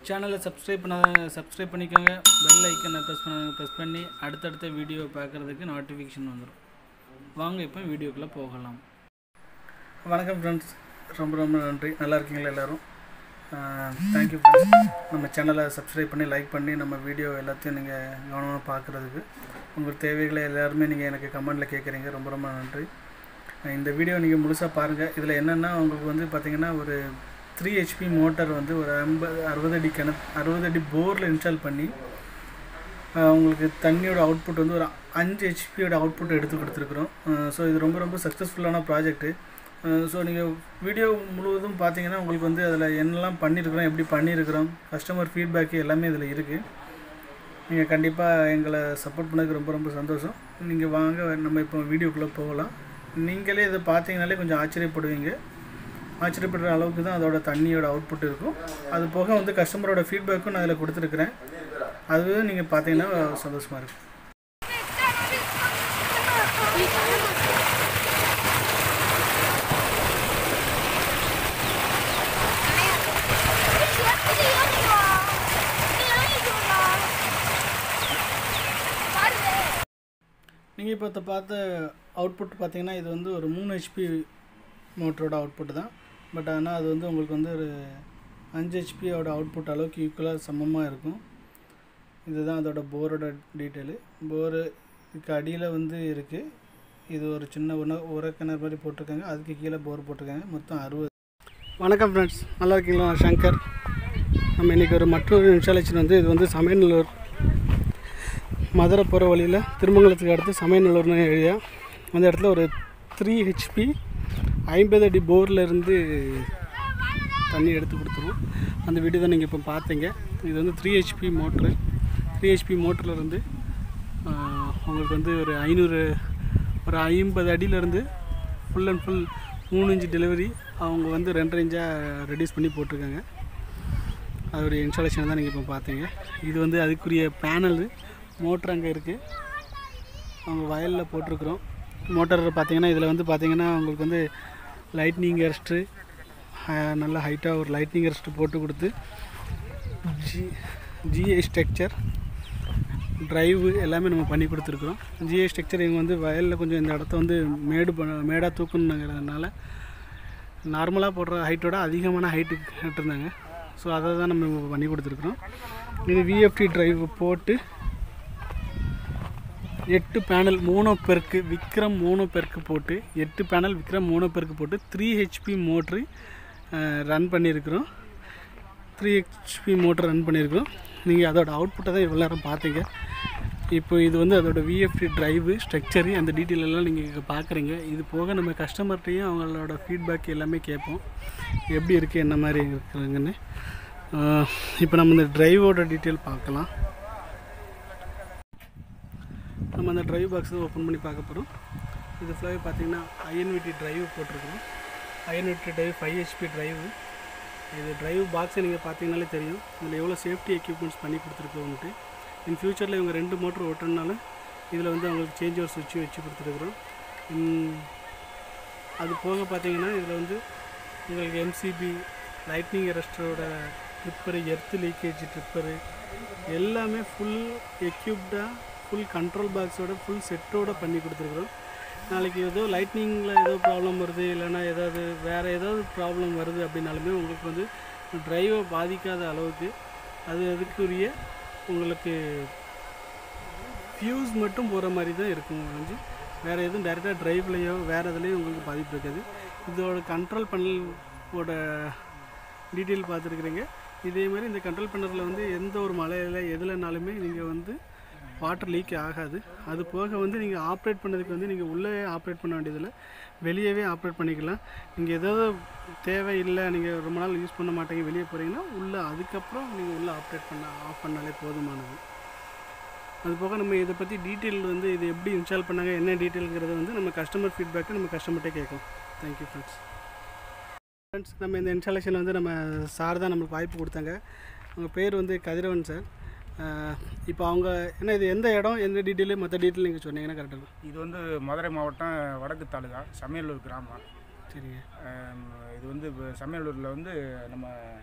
சேனலை சப்ஸ்கிரைப் பண்ணாத சப்ஸ்கிரைப் பண்ணிக்கோங்க பெல் ஐக்கனை ப்ரெஸ் பண்ண ப்ரெஸ் பண்ணி அடுத்தடுத்த வீடியோ பார்க்குறதுக்கு நோட்டிஃபிகேஷன் வந்துடும் வாங்க இப்போ வீடியோக்குள்ளே போகலாம் வணக்கம் ஃப்ரெண்ட்ஸ் ரொம்ப ரொம்ப நன்றி நல்லா இருக்கீங்களா எல்லோரும் தேங்க்யூ ஃப்ரெண்ட்ஸ் நம்ம சேனலை சப்ஸ்கிரைப் பண்ணி லைக் பண்ணி நம்ம வீடியோ எல்லாத்தையும் நீங்கள் கவனமாக பார்க்குறதுக்கு உங்கள் தேவைகளை எல்லாருமே நீங்கள் எனக்கு கமெண்டில் கேட்குறீங்க ரொம்ப ரொம்ப நன்றி அஹ் இந்த வீடியோ நீங்கள் முழுசாக பாருங்கள் இதில் என்னென்னா உங்களுக்கு வந்து பார்த்திங்கன்னா ஒரு த்ரீ ஹெச்பி மோட்டார் வந்து ஒரு ஐம்பது அறுபது அடி கிண அறுபது அடி போரில் இன்ஸ்டால் பண்ணி அஹ் உங்களுக்கு தண்ணியோட அவுட்புட் வந்து ஒரு அஞ்சு ஹெச்பியோட அவுட்புட் எடுத்து கொடுத்துருக்குறோம் ஸோ இது ரொம்ப ரொம்ப சக்ஸஸ்ஃபுல்லான ப்ராஜெக்ட்டு ஸோ நீங்கள் வீடியோ முழுவதும் பார்த்தீங்கன்னா உங்களுக்கு வந்து அதில் என்னெல்லாம் பண்ணியிருக்கிறோம் எப்படி பண்ணியிருக்கிறோம் கஸ்டமர் ஃபீட்பேக்கு எல்லாமே இதில் இருக்குது நீங்கள் கண்டிப்பாக எங்களை சப்போர்ட் பண்ணதுக்கு ரொம்ப ரொம்ப சந்தோஷம் நீங்கள் வாங்க நம்ம இப்போ வீடியோக்குள்ளே போகலாம் நீங்களே இதை பார்த்தீங்கனாலே கொஞ்சம் ஆச்சரியப்படுவீங்க ஆச்சரியப்படுற அளவுக்கு தான் அதோட தண்ணியோட அவுட்புட் இருக்கும் அது போக வந்து கஸ்டமரோட ஃபீட்பேக்கும் நான் அதில் கொடுத்துருக்குறேன் அதுவே நீங்கள் பார்த்தீங்கன்னா சந்தோஷமாக இருக்கும் நீங்கள் இப்போ இதை பார்த்த அவுட்புட் பார்த்தீங்கன்னா இது வந்து ஒரு மூணு ஹெச்பி மோட்டரோட அவுட்புட் தான் பட் ஆனால் அது வந்து உங்களுக்கு வந்து ஒரு அஞ்சு ஹெச்பியோட அவுட்புட் அளவுக்கு ஈக்குவலாக சமமாக இருக்கும் இதுதான் அதோட போரோட டீட்டெயிலு போரு இதுக்கு அடியில் வந்து இருக்குது இது ஒரு சின்ன உண உரக்கிணறு மாதிரி போட்டிருக்காங்க அதுக்கு கீழே போர் போட்டிருக்காங்க மொத்தம் அறுபது வணக்கம் ஃப்ரெண்ட்ஸ் நல்லா இருக்கீங்களா நான் சங்கர் நம்ம இன்றைக்கி ஒரு மற்றொரு இன்ஸ்டாலேஷன் வந்து இது வந்து சமயநல்லூர் மதுரை போகிற வழியில் திருமங்கலத்துக்கு அடுத்து சமயநல்லூர்னு ஏரியா அந்த இடத்துல ஒரு த்ரீ ஹெச்பி ஐம்பது அடி போரில் இருந்து தண்ணி எடுத்து கொடுத்துருவோம் அந்த வீடியோ தான் நீங்கள் இப்போ பார்த்தீங்க இது வந்து three HP motor three HP மோட்டரில் இருந்து ஆஹ், உங்களுக்கு வந்து ஒரு ஐநூறு ஒரு ஐம்பது அடியிலேருந்து ஃபுல் அண்ட் ஃபுல் மூணு இன்ச்சு டெலிவரி அவங்க வந்து ரெண்டரை இன்ச்சாக ரெடியூஸ் பண்ணி போட்டிருக்காங்க அது ஒரு இன்ஸ்டாலேஷன் தான் நீங்கள் இப்போ பார்த்தீங்க இது வந்து அதுக்குரிய பேனல் மோட்ரு அங்கே இருக்குது அவங்க வயலில் போட்டிருக்குறோம் மோட்டார் பார்த்தீங்கன்னா இதில் வந்து பார்த்தீங்கன்னா உங்களுக்கு வந்து லைட்னிங் எரஸ்ட்டு நல்ல ஹைட்டாக ஒரு லைட்னிங் எரஸ்ட்டு போட்டு கொடுத்து ஜி ஜிஐ ஸ்ட்ரக்சர் டிரைவு எல்லாமே நம்ம பண்ணி கொடுத்துருக்குறோம் ஜிஐ ஸ்ட்ரக்சர் இவங்க வந்து வயலில் கொஞ்சம் இந்த இடத்த வந்து மேடு பண்ண மேடாக தூக்கணுங்கிறதுனால நார்மலாக போடுற ஹைட்டோட அதிகமான ஹைட்டு கேட்டிருந்தாங்க ஸோ அதை தான் நம்ம இப்போ பண்ணி கொடுத்துருக்குறோம் இது விஎஃப்டி டிரைவ் போட்டு எட்டு பேனல் மோனோ பெருக்கு விக்ரம் மோனோ பெருக்கு போட்டு எட்டு பேனல் விக்ரம் மோனோ பெருக்கு போட்டு த்ரீ ஹெச்பி மோட்ரு ரன் பண்ணியிருக்கிறோம் த்ரீ ஹெச்பி மோட்டர் ரன் பண்ணியிருக்கிறோம் நீங்கள் அதோட அவுட்புட்டை தான் இவ்வளோ நேரம் பார்த்தீங்க இப்போ இது வந்து அதோட விஎஃப்டி டிரைவு ஸ்ட்ரக்சரு அந்த டீட்டெயில் எல்லாம் நீங்கள் இங்கே பார்க்குறீங்க இது போக நம்ம கஸ்டமர்கிட்டையும் அவங்களோட ஃபீட்பேக் எல்லாமே கேட்போம் எப்படி இருக்குது என்ன மாதிரி இருக்குதுங்கன்னு இப்போ நம்ம இந்த டிரைவோட டீட்டெயில் பார்க்கலாம் நம்ம அந்த டிரைவ் பாக்ஸ் தான் ஓப்பன் பண்ணி பார்க்க போகிறோம் இது ஃபுல்லாகவே பார்த்தீங்கன்னா ஐஎன்விடி டிரைவ் போட்டிருக்கோம் INVT drive five HP drive இது டிரைவ் பாக்ஸை நீங்கள் பார்த்தீங்கனாலே தெரியும் இதில் எவ்வளோ சேஃப்டி எக்யூப்மெண்ட்ஸ் பண்ணி கொடுத்துருக்கோன்ட்டு இன் ஃபியூச்சரில் இவங்க ரெண்டு மோட்டர் ஓட்டுறதுனால இதில் வந்து அவங்களுக்கு சேஞ்ச் ஓவர் சுவிட்ச் வச்சு கொடுத்துருக்குறோம் இன் அது போக பார்த்தீங்கன்னா இதில் வந்து உங்களுக்கு எம்சிபி லைட்னிங் எரஸ்டரோட ட்ரிப்பரு எர்த்து லீக்கேஜ் ட்ரிப்பரு எல்லாமே ஃபுல் எக்யூப்டாக ஃபுல் கண்ட்ரோல் பாக்ஸோட ஃபுல் செட்டோட பண்ணி கொடுத்துருக்குறோம் நாளைக்கு ஏதோ லைட்னிங்கில் ஏதோ ப்ராப்ளம் வருது இல்லைன்னா ஏதாவது வேறு ஏதாவது ப்ராப்ளம் வருது அப்படின்னாலுமே உங்களுக்கு வந்து டிரைவை பாதிக்காத அளவுக்கு அது அதுக்குரிய உங்களுக்கு ஃபியூஸ் மட்டும் போகிற மாதிரி தான் இருக்கும் வந்து வேறு எதுவும் டேரெக்டாக டிரைவ்லையோ வேறு இதுலேயும் உங்களுக்கு பாதிப்பு இருக்காது இதோட கண்ட்ரோல் பண்ணலோட டீட்டெயில் பார்த்துருக்குறீங்க இதே மாதிரி இந்த கண்ட்ரோல் பண்ணரில் வந்து எந்த ஒரு மலையில் எதுலனாலுமே நீங்கள் வந்து வாட்டர் லீக் ஆகாது அது போக வந்து நீங்கள் ஆப்ரேட் பண்ணதுக்கு வந்து நீங்கள் உள்ளே ஆப்ரேட் பண்ண வேண்டியதில்லை வெளியவே ஆப்ரேட் பண்ணிக்கலாம் நீங்கள் ஏதாவது தேவை இல்லை நீங்கள் ரொம்ப நாள் யூஸ் பண்ண மாட்டீங்க வெளியே போகிறீங்கன்னா உள்ளே அதுக்கப்புறம் நீங்கள் உள்ளே ஆப்ரேட் பண்ண ஆஃப் பண்ணாலே போதுமானது அது போக நம்ம இதை பற்றி டீட்டெயில் வந்து இது எப்படி இன்ஸ்டால் பண்ணாங்க என்ன டீட்டெயிலுங்கிறத வந்து நம்ம கஸ்டமர் ஃபீட்பேக்கை நம்ம கஸ்டமர்கிட்டே கேட்கும் தேங்க்யூ ஃப்ரெண்ட்ஸ் ஃப்ரெண்ட்ஸ் நம்ம இந்த இன்ஸ்டாலேஷன் வந்து நம்ம சார் தான் நம்மளுக்கு வாய்ப்பு கொடுத்தாங்க அவங்க பேர் வந்து கதிரவன் சார் இப்போ அவங்க என்ன இது எந்த இடம் எந்த டீட்டெயிலு மற்ற டீட்டெயில் நீங்கள் சொன்னீங்கன்னா கரெக்டாக இருக்கும் இது வந்து மதுரை மாவட்டம் வடக்கு தாலுகா சமையலூர் கிராமம் சரிங்க ஆம், இது வந்து இப்போ சமையலூரில் வந்து நம்ம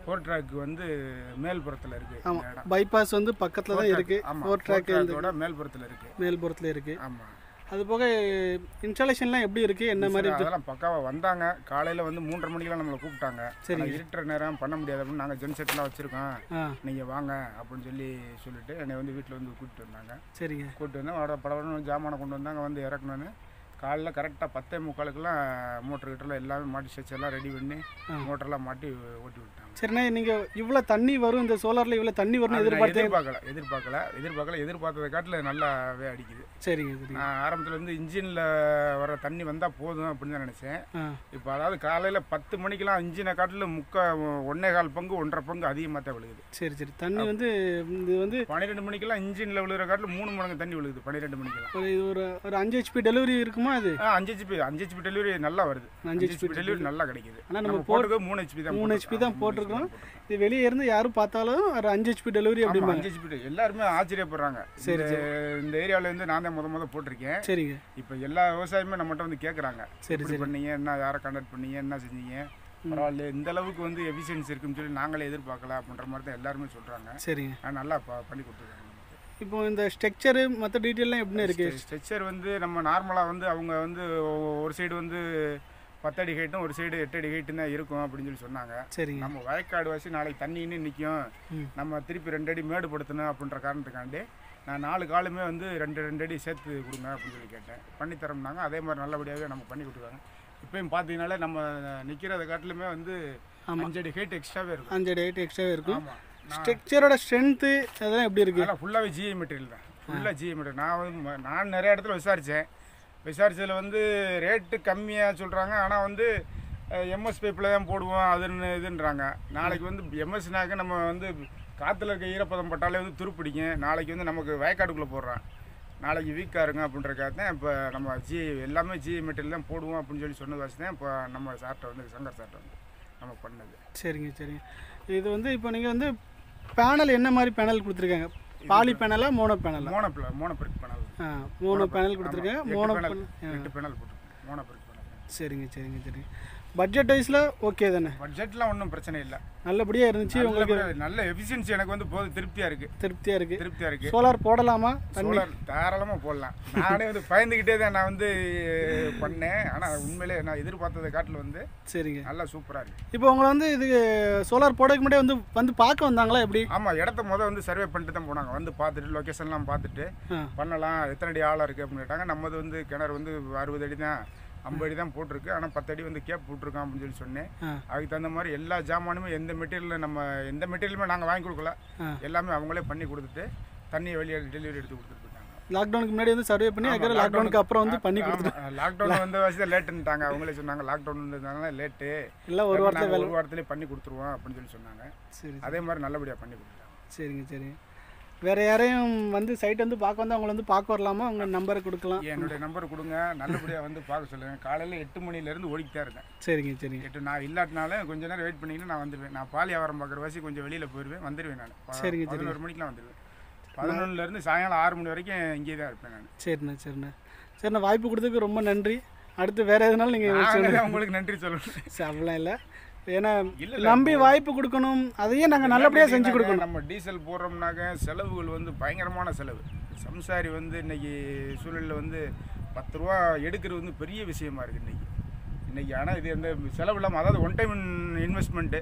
ஃபோர் ட்ராக் வந்து மேல்புறத்தில் இருக்குது இந்த ஆமாம் இடம் பைபாஸ் வந்து பக்கத்தில் தான் இருக்குது ஆமாம் ஃபோர் ட்ராக் இந்த ட்ராக்கோட மேல்புறத்தில் இருக்குது மேல்புறத்தில் இருக்குது ஆமாம் அது போக இன்ஸ்டாலேஷன்லாம் எப்படி இருக்குது என்ன மாதிரி அதெல்லாம் பக்காவாக வந்தாங்க காலையில் வந்து மூன்றரை மணிக்கெல்லாம் நம்மளை கூப்பிட்டாங்க சரிங்க. ஆனா இருட்டுற நேரம் பண்ண முடியாது அப்படின்னு நாங்கள் ஜென்செட்லாம் வச்சுருக்கோம் ஆ நீங்கள் வாங்க அப்படின்னு சொல்லி சொல்லிட்டு என்னை வந்து வீட்டில் வந்து கூப்பிட்டு வந்தாங்க சரிங்க கூப்பிட்டு வந்து அவட படப்படன்னு ஜாமானை கொண்டு வந்தாங்க வந்து இறக்கணுன்னு காலைல கரெக்டாக பத்தே முக்காலுக்கெல்லாம் மோட்டர் கிட்டலாம் எல்லாமே மாட்டி ஸ்ட்ரெச் எல்லாம் ரெடி பண்ணி ஆ. மோட்டர்லாம் மாட்டி ஓட்டி விட்டாங்க சரிண்ணா நீங்கள் இவ்வளோ தண்ணி வரும் இந்த சோலாரில் இவ்வளோ தண்ணி வரும்னு அது நான் எதிர்பார்த்தே எதிர்பார்க்கல எதிர்பார்க்கல எதிர்பார்க்கல எதிர்பார்த்ததை காட்டில் நல்லாவே அடிக்குது சரிங்க சரிங்க நான் ஆரம்பத்தில் வந்து இன்ஜினில் வர தண்ணி வந்தால் போதும் அப்படின்னு தான் நினச்சேன் ஆ இப்போ அதாவது காலையில் பத்து மணிக்கெல்லாம் இன்ஜினை காட்டில் முக்கா ஒன்னே கால் பங்கு ஒன்றரை பங்கு அதிகமாக தான் விழுகுது சரி சரி தண்ணி வந்து இது வந்து பன்னிரெண்டு மணிக்கெல்லாம் இன்ஜினில் விழுகிற காட்டில் மூணு மடங்கு தண்ணி விழுகுது பன்னிரெண்டு மணிக்கெல்லாம் ஒரு இது ஒரு ஒரு அஞ்சு ஹெச்பி டெலிவரி இருக்குமா அது ஆ அஞ்சு ஹெச்பி அஞ்சு ஹெச்பி டெலிவரி நல்லா வருது அஞ்சு அஞ்சு ஹெச்பி ஹெச்பி டெலிவரி நல்லா கிடைக்குது ஆனா நம்ம நம்ம போட்டுக்க மூணு ஹெச்பி தான் மூணு ஹெச்பி தான் போட்டிருக்கோம் இது வெளியே இருந்து யாரும் பார்த்தாலும் ஒரு அஞ்சு ஹெச்பி டெலிவரி ஆமா, அப்படிம்பாங்க அஞ்சு ஹெச்பி எல்லாருமே ஆச்சரியப்படுறாங்க சரி, இந்த இந்த ஏரியாவில் வந்து நான் தான் முத முத போட்டிருக்கேன் சரிங்க இப்போ எல்லா விவசாயமே நம்மகிட்ட வந்து கேட்குறாங்க சரி எப்படி பண்ணீங்க என்ன யாரை கான்டாக்ட் பண்ணீங்க என்ன செஞ்சீங்க பரவாயில்ல இந்த அளவுக்கு வந்து எஃபிஷியன்சி இருக்குன்னு சொல்லி நாங்களே எதிர்பார்க்கல அப்படின்ற மாதிரி தான் எல்லாருமே சொல்கிறாங்க சரிங்க ஆனால் நல்லா ப- பண்ணி கொடுத்துருக்காங்க நமக்கு இப்போ இந்த ஸ்ட்ரக்சரு மற்ற டீட்டெயிலாம் எப்படின்னு இருக்கு ஸ்ட்ரெச்சர் வந்து நம்ம நார்மலாக வந்து அவங்க வந்து ஒ- ஒரு சைடு வந்து பத்தடி ஹைட்டும் ஒரு சைடு எட்டு அடி ஹைட்டும் தான் இருக்கும் அப்படின்னு சொல்லி சொன்னாங்க சரிங்க நம்ம வயக்காடு வாசி நாளைக்கு தண்ணின்னு நிற்கும் ம். நம்ம திருப்பி ரெண்டு அடி மேடுபடுத்தணும் அப்படின்ற காரணத்துக்காண்டி நான் நாலு காலுமே வந்து ரெண்டு ரெண்டு அடி சேர்த்து கொடுங்க அப்படின்னு சொல்லி கேட்டேன் பண்ணித்தரோம்னாங்க அதே மாதிரி நல்லபடியாகவே நம்ம பண்ணி கொடுத்துருக்காங்க இப்பயும் பார்த்தீங்கனாலே நம்ம நிற்கிறத காட்டிலுமே வந்து ஆமா. அஞ்சு அடி ஹைட் எக்ஸ்ட்ராவே இருக்கும் அஞ்சு டேட் எக்ஸ்ட்ராவே இருக்கும் ஆமாம் ஸ்ட்ரக்சரோட ஸ்ட்ரென்த்து அதெல்லாம் எப்படி இருக்கு அதெல்லாம் ஃபுல்லாகவே ஜிஐ மெட்டீரியல் தான் ஃபுல்லாக ஜிஐ மெட்டீரியல் நான் வந்து ம- நான் நிறைய இடத்துல விசாரித்தேன் விசாரிச்சதில் வந்து ரேட்டு கம்மியாக சொல்கிறாங்க ஆனால் வந்து எம்எஸ் பைப்பில் தான் போடுவோம் அதுன்னு இதுன்றாங்க நாளைக்கு வந்து எம்எஸ்னாக்க நம்ம வந்து காற்றுல இருக்க ஈரப்பதம் பட்டாலே வந்து துருப்பிடிக்கும் நாளைக்கு வந்து நமக்கு வயக்காட்டுக்குள்ளே போடுறான் நாளைக்கு வீக்காக இருங்க அப்படின்றக்காக தான் இப்போ நம்ம ஜி எல்லாமே ஜிஐ மெட்டீரியல் தான் போடுவோம் அப்படின்னு சொல்லி சொன்னது வச்சு தான் இப்போ நம்ம சார்ட்டை வந்து சங்கர் சார்ட்டை வந்து நம்ம பண்ணது சரிங்க சரிங்க இது வந்து இப்போ நீங்கள் வந்து பேனல் என்ன மாதிரி பேனல் கொடுத்துருக்காங்க பாலி பேனலா மோனோ பேனலா மோனோ பிள மோனோ பிரிக் பண்ணல் ஆ மோனோ பேனல் கொடுத்துருக்காங்க எட்டு மோனோ பேனல் பேனல் எட்டு பேனல் போட்டுருக்கோம் மோனோ பிரிக் பண்ணல் சரிங்க சரிங்க சரிங்க பட்ஜெட் வைஸில் ஓகே தானே பட்ஜெட்லாம் ஒன்றும் பிரச்சனை இல்லை நல்லபடியாக இருந்துச்சு உங்களுக்கு நல்ல- நல்ல எஃபிஷியன்சி எனக்கு வந்து போதும் திருப்தியா இருக்கு திருப்தியாக இருக்குது திருப்தியா இருக்கு சோலார் போடலாமா தண்ணி சோலார் தாராளமா போடலாம் நானே வந்து பயந்துக்கிட்டே தான் நான் வந்து பண்ணேன் ஆனா உண்மையிலே நான் எதிர்பார்த்ததை காட்டில் வந்து சரிங்க நல்லா சூப்பரா இருக்கு இப்போ உங்களை வந்து இது சோலார் போடக்கு முன்னாடி வந்து வந்து பார்க்க வந்தாங்களா எப்படி ஆமா இடத்த முத வந்து சர்வே பண்ணிட்டு தான் போனாங்க வந்து பார்த்துட்டு லொக்கேஷன்லாம் பார்த்துட்டு ஆ பண்ணலாம் எத்தனை அடி ஆழம் இருக்கு அப்படின்னு கேட்டாங்க நம்மது வந்து கிணறு வந்து அறுபது அடி தான் ஐம்பது அடி தான் போட்டிருக்கு ஆனால் பத்து அடி வந்து கேப் போட்டிருக்கோம் அப்படின்னு சொல்லி சொன்னேன் ஆ அதுக்கு தகுந்த மாதிரி எல்லா ஜாமானுமே எந்த மெட்டீரியல் நம்ம எந்த மெட்டீரியலுமே நாங்கள் வாங்கி கொடுக்கல ஆ எல்லாமே அவங்களே பண்ணி கொடுத்துட்டு தண்ணியை வெளியே டெலிவரி எடுத்து கொடுத்துட்டு போயிட்டாங்க லாக்டவுனுக்கு முன்னாடி வந்து சர்வே பண்ணி அதுக்கப்புறம் லாக்டவுனுக்கு அப்புறம் வந்து பண்ணி கொடுத்துட்டு லாக்டவுன் வந்த வச்சு தான் லேட்டுன்ட்டாங்க அவங்களே சொன்னாங்க லாக்டவுன் வந்ததுனால லேட்டு எல்லாம் ஒரு வாரத்தில் ஒரு வாரத்திலே பண்ணி கொடுத்துருவோம் அப்படின்னு சொல்லி சொன்னாங்க சரி அதே மாதிரி நல்லபடியாக பண்ணி கொடுத்தாங்க சரிங்க சரிங்க வேற யாரையும் வந்து சைட் வந்து பார்க்க வந்து அவங்கள வந்து பார்க்க வரலாமா அவங்க நம்பரை கொடுக்கலாம் என்னுடைய நம்பர் கொடுங்க நல்லபடியாக வந்து பார்க்க சொல்லுங்க காலையில் எட்டு மணிலேருந்து ஓடிக்கிட்டு தான் இருக்கேன் சரிங்க சரிங்க எட்டு நான் இல்லாட்டினாலும் கொஞ்ச நேரம் வெயிட் பண்ணிங்கன்னா நான் வந்துடுவேன் நான் பால் வியாபாரம் பார்க்குற வாசி கொஞ்சம் வெளியில் போயிடுவேன் வந்துடுவேன் நான் ப- சரிங்க, சரிங்க. பதினோரு மணிக்கெலாம் வந்துடுவேன் பதினொன்றுலேருந்து சாயங்காலம் ஆறு மணி வரைக்கும் இங்கே தான் இருப்பேன் நான் சரிண்ணா சரிண்ணா சரிண்ணா வாய்ப்பு கொடுத்ததுக்கு ரொம்ப நன்றி அடுத்து வேற எதுனாலும் நீங்கள் நாங்கள் தான் உங்களுக்கு நன்றி சொல்லணும் அப்படிலாம் இல்லை ஏன்னா இல்ல, இல்ல, நம்பி வாய்ப்பு கொடுக்கணும் அதையே நாங்கள் நல்லபடியாக செஞ்சு கொடுக்கணும் நம்ம டீசல் போடுறோம்னாக்க செலவுகள் வந்து பயங்கரமான செலவு சம்சாரி வந்து இன்னைக்கு சூழலில் வந்து பத்து ரூபா எடுக்கிறது வந்து பெரிய விஷயமா இருக்குது இன்னைக்கு இன்னைக்கு ஆனால் இது இந்த செலவு இல்லாமல் அதாவது one time investment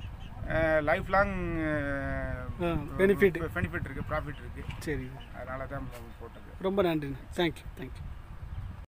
life long benefit. Benefit இருக்குது ப்ராஃபிட் இருக்குது சரி அதனால தான் போட்டது ரொம்ப நன்றிண்ணா தேங்க்யூ தேங்க்யூ